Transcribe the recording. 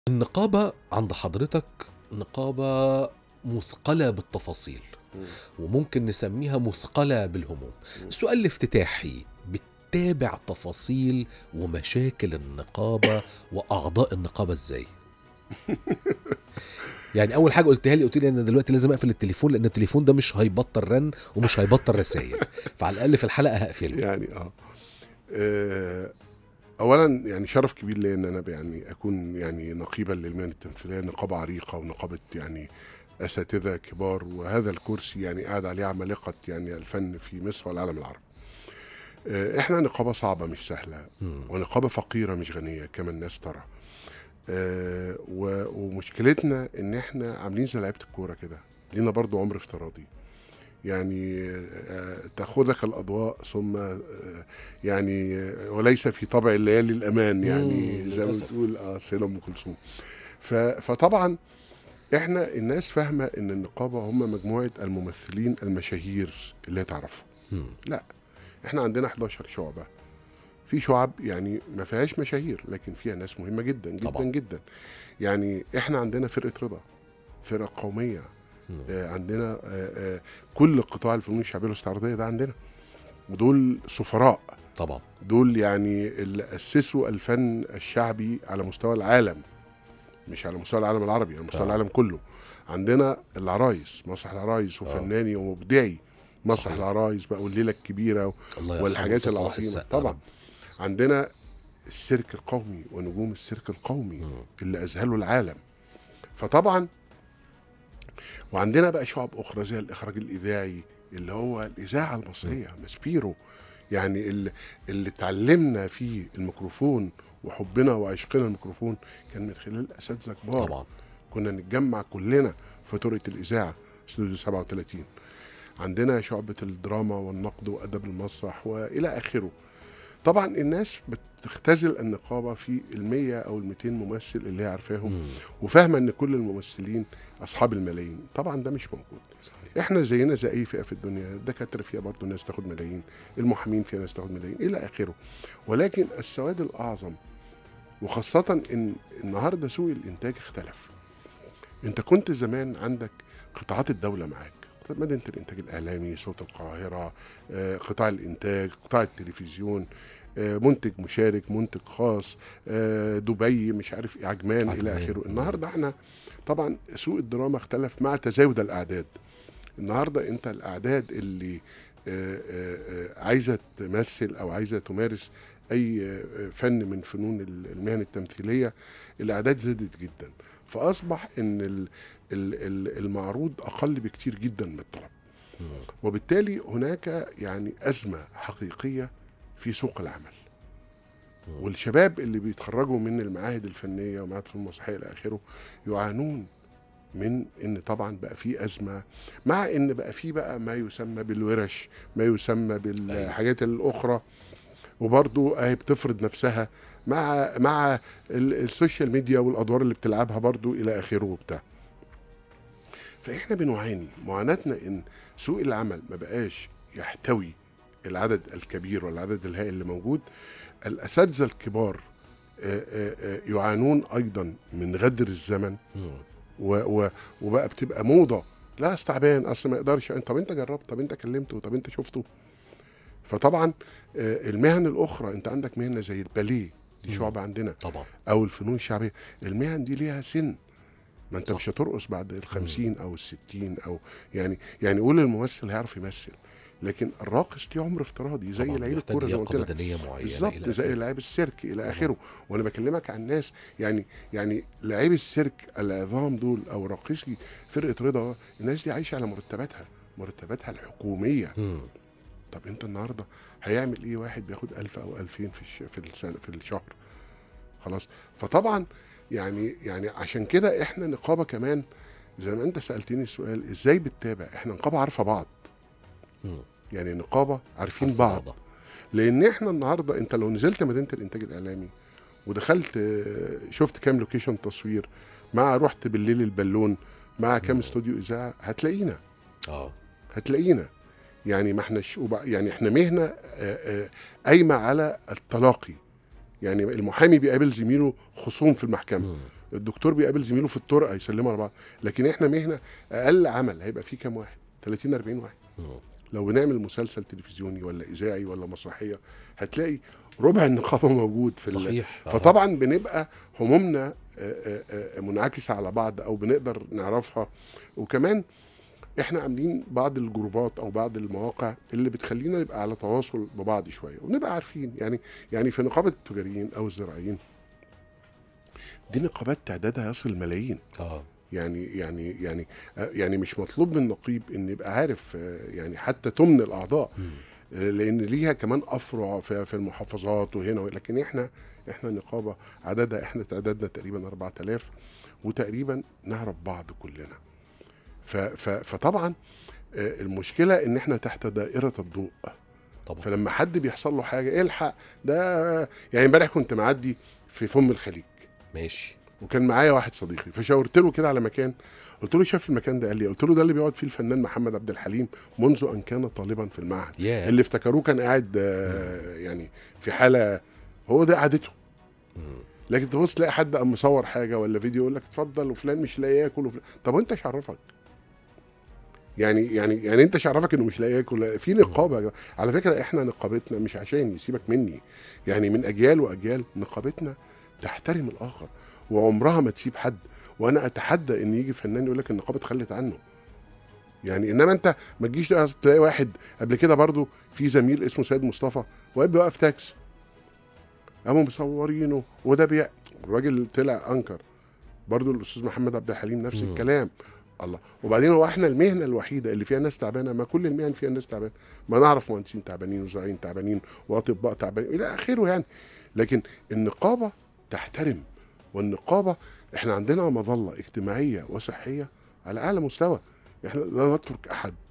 النقابة عند حضرتك نقابة مثقلة بالتفاصيل مم. وممكن نسميها مثقلة بالهموم مم. السؤال الافتتاحي بتتابع تفاصيل ومشاكل النقابة وأعضاء النقابة إزاي؟ يعني أول حاجة قلتها لي قلت لي أنا دلوقتي لازم أقفل التليفون لأن التليفون ده مش هيبطل رن ومش هيبطل رسائل فعلى الأقل في الحلقة هقفله يعني اه آه، اولا يعني شرف كبير ليا ان انا يعني اكون يعني نقيبا للمهن التمثيليه نقابه عريقه ونقابه يعني اساتذه كبار وهذا الكرسي يعني قاعد عليه عمالقه يعني الفن في مصر والعالم العربي. آه، احنا نقابه صعبه مش سهله مم. ونقابه فقيره مش غنيه كما الناس ترى. آه، و- ومشكلتنا ان احنا عاملين زي لعيبه الكوره كده لينا برضو عمر افتراضي يعني آه، تاخذك الاضواء ثم آه، يعني آه، وليس في طبع الليالي الامان يعني مم، زي ما للأسف. بتقول اه سيدة ام كلثوم ف- فطبعا احنا الناس فاهمه ان النقابه هم مجموعه الممثلين المشاهير اللي هي تعرفهم مم. احنا عندنا 11 شعبة في شعب يعني ما فيهاش مشاهير لكن فيها ناس مهمة جدا جدا طبعا. جدا يعني احنا عندنا فرقة رضا فرقة قومية مم. آه عندنا آه آه كل قطاع الفنون الشعبية والاستعراضية ده عندنا ودول سفراء طبعا دول يعني اللي أسسوا الفن الشعبي على مستوى العالم مش على مستوى العالم العربي على مستوى آه. العالم كله عندنا العرايس مسرح العرايس وفناني ومبدعي مسرح صحيح. العرايس بقى والليلة الكبيرة الله يرحمه والحاجات أستاذ صلاح العظيمه السقا. طبعا عندنا السيرك القومي ونجوم السيرك القومي مم. اللي اذهلوا العالم فطبعا وعندنا بقى شعب اخرى زي الاخراج الاذاعي اللي هو الاذاعه المصريه ماسبيرو يعني اللي, اللي اتعلمنا فيه الميكروفون وحبنا وعشقنا الميكروفون كان من خلال اساتذه كبار طبعا كنا نتجمع كلنا في طرقه الاذاعه استوديو 37 عندنا شعبة الدراما والنقد وأدب المسرح وإلى آخره طبعا الناس بتختزل النقابة في المية أو الميتين ممثل اللي هي عارفاهم مم. وفاهمة أن كل الممثلين أصحاب الملايين طبعا ده مش موجود صحيح. احنا زينا زي اي فئه في الدنيا الدكاتره فيها برضه ناس تاخد ملايين المحامين فيها ناس تاخد ملايين الى اخره ولكن السواد الاعظم وخاصه ان النهارده سوق الانتاج اختلف انت كنت زمان عندك قطاعات الدوله معاك مدينه الانتاج الاعلامي صوت القاهره آه، قطاع الانتاج قطاع التلفزيون آه، منتج مشارك منتج خاص آه، دبي مش عارف إيه، عجمان الى عجمان. اخره النهارده احنا طبعا سوق الدراما اختلف مع تزايد الاعداد النهارده انت الاعداد اللي آه، آه، آه، عايزه تمثل او عايزه تمارس اي آه، فن من فنون المهن التمثيليه الاعداد زادت جدا فاصبح ان ال- ال- ال- المعروض اقل بكتير جدا من الطلب مم. وبالتالي هناك يعني ازمه حقيقيه في سوق العمل مم. والشباب اللي بيتخرجوا من المعاهد الفنيه ومعاهد الفنون المسرحيه الى اخره يعانون من ان طبعا بقى في ازمه مع ان بقى في بقى ما يسمى بالورش ما يسمى بالحاجات الاخرى وبرضه اهي بتفرض نفسها مع مع ال- السوشيال ميديا والادوار اللي بتلعبها برضه الى اخره وبتاع فاحنا بنعاني معاناتنا ان سوق العمل ما بقاش يحتوي العدد الكبير والعدد الهائل اللي موجود الاساتذه الكبار آه، آه، آه، يعانون ايضا من غدر الزمن مم. و و وبقى بتبقى موضه لا أصل تعبان اصل ما يقدرش طب انت جربت طب انت كلمته طب انت شفته فطبعا آه، المهن الاخرى انت عندك مهنه زي الباليه دي مم. شعبه عندنا طبعا او الفنون الشعبيه المهن دي ليها سن ما انت صح. مش هترقص بعد الخمسين او الستين او يعني يعني قول الممثل هيعرف يمثل لكن الراقص ليه عمر افتراضي زي طبعاً لعيب محتاج الكوره زي ما قلت لياقة لك بدنية معينة بالظبط إلى زي آخره. لاعب السيرك الى طبعاً. اخره وانا بكلمك عن ناس يعني يعني لاعبي السيرك العظام دول او راقصي فرقه رضا الناس دي عايشه على مرتباتها مرتباتها الحكوميه مم. طب انت النهارده هيعمل ايه واحد بياخد ألف او ألفين في الش... في السنة في الشهر خلاص فطبعا يعني يعني عشان كده احنا نقابه كمان زي ما انت سالتني السؤال ازاي بتتابع احنا نقابه عارفه بعض مم. يعني نقابه عارفين عارفة بعض بعضها. لان احنا النهارده انت لو نزلت مدينه الانتاج الاعلامي ودخلت آه، شفت كام لوكيشن تصوير مع رحت بالليل البالون مع كام استوديو اذاعه هتلاقينا اه هتلاقينا يعني ما احناش وبع- يعني احنا مهنه آه، آه، قايمه على التلاقي يعني المحامي بيقابل زميله خصوم في المحكمه مم. الدكتور بيقابل زميله في الطرقه يسلموا على بعض لكن احنا مهنه اقل عمل هيبقى فيه كام واحد 30 40 واحد مم. لو بنعمل مسلسل تلفزيوني ولا اذاعي ولا مسرحيه هتلاقي ربع النقابه موجود في ال- صحيح آه. فطبعا بنبقى همومنا آه، آه، آه، منعكسه على بعض او بنقدر نعرفها وكمان احنا عاملين بعض الجروبات او بعض المواقع اللي بتخلينا نبقى على تواصل ببعض شويه ونبقى عارفين يعني يعني في نقابه التجاريين او الزراعيين دي نقابات تعدادها يصل الملايين اه يعني يعني يعني آه، يعني مش مطلوب من النقيب ان يبقى عارف آه، يعني حتى تمن الاعضاء مم. آه، لان ليها كمان افرع في في المحافظات وهنا لكن احنا احنا نقابه عددها احنا تعدادنا تقريبا 4000 وتقريبا نعرف بعض كلنا ف ف فطبعا آه، المشكله ان احنا تحت دائره الضوء طبعا فلما حد بيحصل له حاجه الحق ده يعني امبارح كنت معدي في فم الخليج ماشي وكان معايا واحد صديقي فشاورت له كده على مكان قلت له شاف المكان ده قال لي قلت له ده اللي بيقعد فيه الفنان محمد عبد الحليم منذ ان كان طالبا في المعهد يا اللي افتكروه كان قاعد آه، يعني في حاله هو ده قعدته مم. لكن تبص تلاقي حد قام مصور حاجه ولا فيديو يقول لك اتفضل وفلان مش لاقي ياكل وفلان. طب وانت ايش عرفك؟ يعني يعني يعني انت ايش عرفك انه مش لاقي ياكل في نقابه يا جماعة. على فكره احنا نقابتنا مش عشان يسيبك مني يعني من اجيال واجيال نقابتنا تحترم الاخر وعمرها ما تسيب حد وانا اتحدى ان يجي فنان يقول لك النقابه اتخلت عنه يعني انما انت ما تجيش تلاقي واحد قبل كده برضو في زميل اسمه سيد مصطفى واقف بيوقف تاكسي قاموا مصورينه وده بيع الراجل طلع انكر برضو الاستاذ محمد عبد الحليم نفس مم. الكلام الله وبعدين هو احنا المهنه الوحيده اللي فيها ناس تعبانه ما كل المهن فيها ناس تعبانه ما نعرف مهندسين تعبانين وزراعيين تعبانين واطباء تعبانين الى اخره يعني لكن النقابه تحترم والنقابه احنا عندنا مظله اجتماعيه وصحيه على اعلى مستوى احنا لا نترك احد